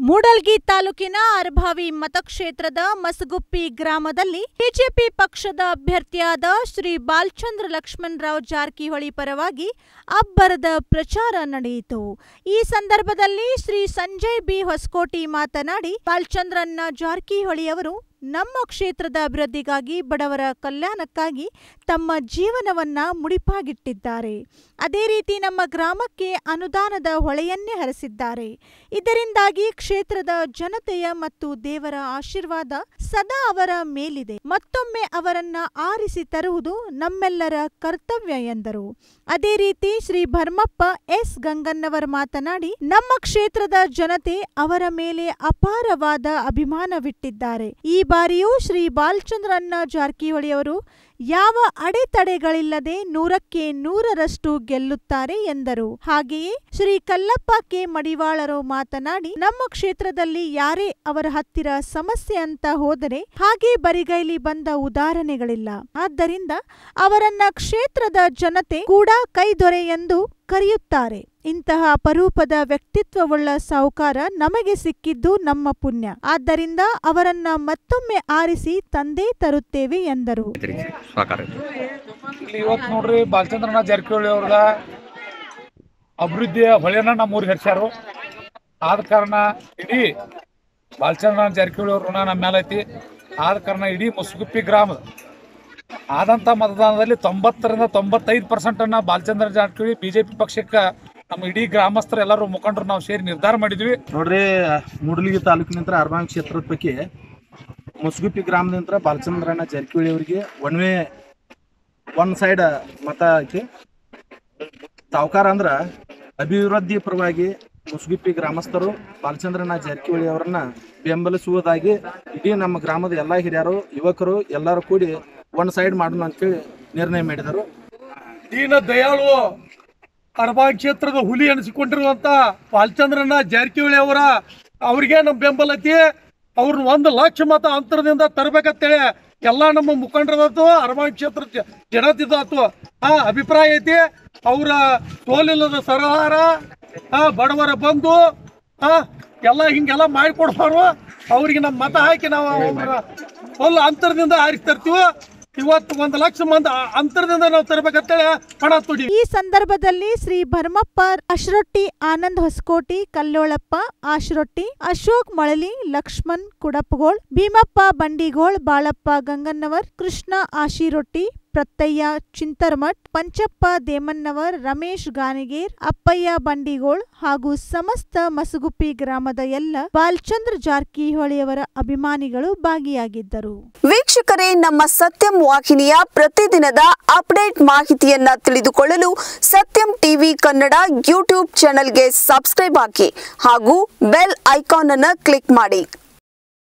ಮೂಡಲ್ಗಿ ತಾಲೂಕಿನ ಅರ್ಭಾವಿ ಮತಕ್ಷೇತ್ರದ ಮಸಗುಪ್ಪಿ ಗ್ರಾಮದಲ್ಲಿ ಬಿಜೆಪಿ ಪಕ್ಷದ ಅಭ್ಯರ್ಥಿಯಾದ ಶ್ರೀ ಬಾಲ್ಚಂದ್ರ ಲಕ್ಷ್ಮಣರಾವ್ ಜಾರಕಿಹೊಳಿ ಪರವಾಗಿ ಅಬ್ಬರದ ಪ್ರಚಾರ ನಡೆಯಿತು ಈ ಸಂದರ್ಭದಲ್ಲಿ ಶ್ರೀ ಸಂಜಯ್ ಬಿ ಹೊಸಕೋಟಿ ಮಾತನಾಡಿ ಬಾಲ್ಚಂದ್ರನ್ನ ಜಾರಕಿಹೊಳಿ ಅವರು ನಮ್ಮ ಕ್ಷೇತ್ರದ ಅಭಿವೃದ್ಧಿಗಾಗಿ ಬಡವರ ಕಲ್ಯಾಣಕ್ಕಾಗಿ ತಮ್ಮ ಜೀವನವನ್ನ ಮುಡಿಪಾಗಿಟ್ಟಿದ್ದಾರೆ ಅದೇ ರೀತಿ ನಮ್ಮ ಗ್ರಾಮಕ್ಕೆ ಅನುದಾನದ ಹೊಳೆಯನ್ನೇ ಹರಿಸಿದ್ದಾರೆ ಇದರಿಂದಾಗಿ ಕ್ಷೇತ್ರದ ಜನತೆಯ ಮತ್ತು ದೇವರ ಆಶೀರ್ವಾದ ಸದಾ ಅವರ ಮೇಲಿದೆ ಮತ್ತೊಮ್ಮೆ ಅವರನ್ನ ಆರಿಸಿ ತರುವುದು ನಮ್ಮೆಲ್ಲರ ಕರ್ತವ್ಯ ಎಂದರು ಅದೇ ರೀತಿ ಶ್ರೀ ಭರ್ಮಪ್ಪ ಎಸ್ ಗಂಗನ್ನವರ್ ಮಾತನಾಡಿ ನಮ್ಮ ಕ್ಷೇತ್ರದ ಜನತೆ ಅವರ ಮೇಲೆ ಅಪಾರವಾದ ಅಭಿಮಾನವಿಟ್ಟಿದ್ದಾರೆ ಈ ಬಾರಿಯೂ ಶ್ರೀ ಬಾಲಚಂದ್ರಣ್ಣ ಜಾರಕಿಹೊಳಿ ಅವರು ಯಾವ ಅಡೆತಡೆಗಳಿಲ್ಲದೆ ನೂರಕ್ಕೆ ನೂರರಷ್ಟು ಗೆಲ್ಲುತ್ತಾರೆ ಎಂದರು ಹಾಗೆಯೇ ಶ್ರೀ ಕಲ್ಲಪ್ಪ ಕೆ ಮಡಿವಾಳರು ಮಾತನಾಡಿ ನಮ್ಮ ಕ್ಷೇತ್ರದಲ್ಲಿ ಯಾರೇ ಅವರ ಹತ್ತಿರ ಸಮಸ್ಯೆ ಅಂತ ಹೋದರೆ ಹಾಗೆ ಬರಿಗೈಲಿ ಬಂದ ಉದಾಹರಣೆಗಳಿಲ್ಲ ಆದ್ದರಿಂದ ಅವರನ್ನ ಕ್ಷೇತ್ರದ ಜನತೆ ಕೂಡ ಕೈದೊರೆ ಎಂದು ಕರೆಯುತ್ತಾರೆ ಇಂತಹ ಅಪರೂಪದ ವ್ಯಕ್ತಿತ್ವವುಳ್ಳ ಸಾಹುಕಾರ ನಮಗೆ ಸಿಕ್ಕಿದ್ದು ನಮ್ಮ ಪುಣ್ಯ ಆದ್ದರಿಂದ ಅವರನ್ನ ಮತ್ತೊಮ್ಮೆ ಆರಿಸಿ ತಂದೇ ತರುತ್ತೇವೆ ಎಂದರು ಐತ್ರಿ ಸ್ವಾಕಾರ ಐತ್ರಿ. ಇಲ್ಲಿ ಇವತ್ತು ನೋಡ್ರಿ ಬಾಲಚಂದ್ರನಾಥ ಜಾರಕಿಹೊಳಿ ಅವ್ರದ ಅಭಿವೃದ್ಧಿಯ ಹೊಳೆನ ನಮ್ಮ ಊರಿಗೆ ಹರಿಸ್ಯಾರು ಆದ ಕಾರಣ ಇಡೀ ಬಾಲಚಂದ್ರನಾಥ ಜಾರಕಿಹೊಳಿ ಅವ್ರ ಋಣ ನಮ್ಮ ಮೇಲೆ ಐತಿ ಆದ ಕಾರಣ ಇಡೀ ಮುಸುಗುಪ್ಪಿ ಗ್ರಾಮದ ಆದಂಥ ಮತದಾನದಲ್ಲಿ ತೊಂಬತ್ತರಿಂದ ತೊಂಬತ್ತೈದು ಪರ್ಸೆಂಟನ್ನು Balachandra Jarkiholi B J P ಪಕ್ಷಕ್ಕೆ ನಮ್ಮ ಇಡೀ ಗ್ರಾಮಸ್ಥರು ಎಲ್ಲರೂ ಮುಖಂಡರು ನಾವು ಸೇರಿ ನಿರ್ಧಾರ ಮಾಡಿದ್ವಿ ನೋಡ್ರಿ ಮೂಡಲಗಿ ತಾಲೂಕಿನಿಂದ ಅರ್ಬಾಂಗ್ ಕ್ಷೇತ್ರದ ಪೈಕಿ ಮುಸುಗುಪ್ಪಿ ಗ್ರಾಮದಿಂದ ಬಾಲಚಂದ್ರಣ್ಣ ಜಾರಕಿಹೊಳಿ ಅವರಿಗೆ ಒನ್ ವೇ ಒನ್ ಸೈಡ್ ಮತ ಐತಿ ಸಾವುಕಾರ ಅಂದ್ರ ಅಭಿವೃದ್ಧಿ ಪರವಾಗಿ ಮುಸುಗುಪ್ಪಿ ಗ್ರಾಮಸ್ಥರು ಬಾಲಚಂದ್ರಣ್ಣ ಜಾರಕಿಹೊಳಿ ಅವರನ್ನ ಬೆಂಬಲಿಸುವುದಾಗಿ ಇಡೀ ನಮ್ಮ ಗ್ರಾಮದ ಎಲ್ಲ ಹಿರಿಯರು ಯುವಕರು ಎಲ್ಲರೂ ಕೂಡಿ ಒನ್ ಸೈಡ್ ಮಾಡೋಣ ಅಂತೇಳಿ ನಿರ್ಣಯ ಮಾಡಿದರು ದೀನ ದಯಾಳು ಅರಬಾ ಕ್ಷೇತ್ರದ ಹುಲಿ ಎನಿಸಿಕೊಂಡಿರುವಂತ ಬಾಲಚಂದ್ರನ ಜಾರಕಿಹೊಳಿ ಅವರ ಅವ್ರಿಗೆ ನಮ್ಮ ಬೆಂಬಲ ಐತಿ ಅವ್ರನ್ನ ಒಂದು ಲಕ್ಷ ಮತ ಅಂತರದಿಂದ ತರಬೇಕಂತೇಳಿ ಎಲ್ಲ ನಮ್ಮ ಮುಖಂಡರದಾತು ಅರಬಾ ಕ್ಷೇತ್ರ ಜ- ಜನತಿದಾತು ಆ ಅಭಿಪ್ರಾಯ ಐತಿ ಅವರ ತೋಲಿಲ್ಲದ ಸರಹಾರ ಆ ಬಡವರ ಬಂಧು ಆ ಎಲ್ಲ ಹಿಂಗೆಲ್ಲ ಮಾಡಿಕೊಡ್ಬಾರು ಅವ್ರಿಗೆ ನಮ್ಮ ಮತ ಹಾಕಿ ನಾವು ಅವ್ರನ್ನ ಫುಲ್ ಅಂತರದಿಂದ ಆರಿಸಿ ತರ್ತೀವಿ ಇವತ್ತು ಒಂದು ಲಕ್ಷ ಮಂದಿ ಆ ಅಂತರದಿಂದ ನಾವು ತರಬೇಕಂತೇಳಿ ಪಣ ತುಡಿ ಈ ಸಂದರ್ಭದಲ್ಲಿ ಶ್ರೀ ಭರ್ಮಪ್ಪ ಅಶ್ರೊಟ್ಟಿ ಆನಂದ್ ಹೊಸಕೋಟಿ ಕಲ್ಲೋಳಪ್ಪ ಆಶ್ರೊಟ್ಟಿ ಅಶೋಕ್ ಮಳಲಿ ಲಕ್ಷ್ಮಣ್ ಕುಡಪಗೋಳ್ ಭೀಮಪ್ಪ ಬಂಡಿಗೋಳ್ ಬಾಳಪ್ಪ ಗಂಗನ್ನವರ್ ಕೃಷ್ಣ ಆಶಿರೊಟ್ಟಿ ಪ್ರತ್ತಯ್ಯ ಚಿಂತರ್ಮಠ್ ಪಂಚಪ್ಪ ದೇಮನ್ನವರ್ ರಮೇಶ್ ಗಾನಿಗೇರ್ ಅಪ್ಪಯ್ಯ ಬಂಡಿಗೋಳ್ ಹಾಗೂ ಸಮಸ್ತ ಮಸಗುಪ್ಪಿ ಗ್ರಾಮದ ಎಲ್ಲ ಬಾಲ್ಚಂದ್ರ ಜಾರಕಿಹೊಳಿಯವರ ಅಭಿಮಾನಿಗಳು ಭಾಗಿಯಾಗಿದ್ದರು ವೀಕ್ಷಕರೇ ನಮ್ಮ ಸತ್ಯಂ ವಾಹಿನಿಯ ಪ್ರತಿದಿನದ ಅಪ್ಡೇಟ್ ಮಾಹಿತಿಯನ್ನ ತಿಳಿದುಕೊಳ್ಳಲು ಸತ್ಯಂ ಟಿವಿ ಕನ್ನಡ ಯೂಟ್ಯೂಬ್ ಚಾನೆಲ್ಗೆ ಸಬ್ಸ್ಕ್ರೈಬ್ ಹಾಕಿ ಹಾಗೂ ಬೆಲ್ ಐಕಾನ್ ಅನ್ನು ಕ್ಲಿಕ್ ಮಾಡಿ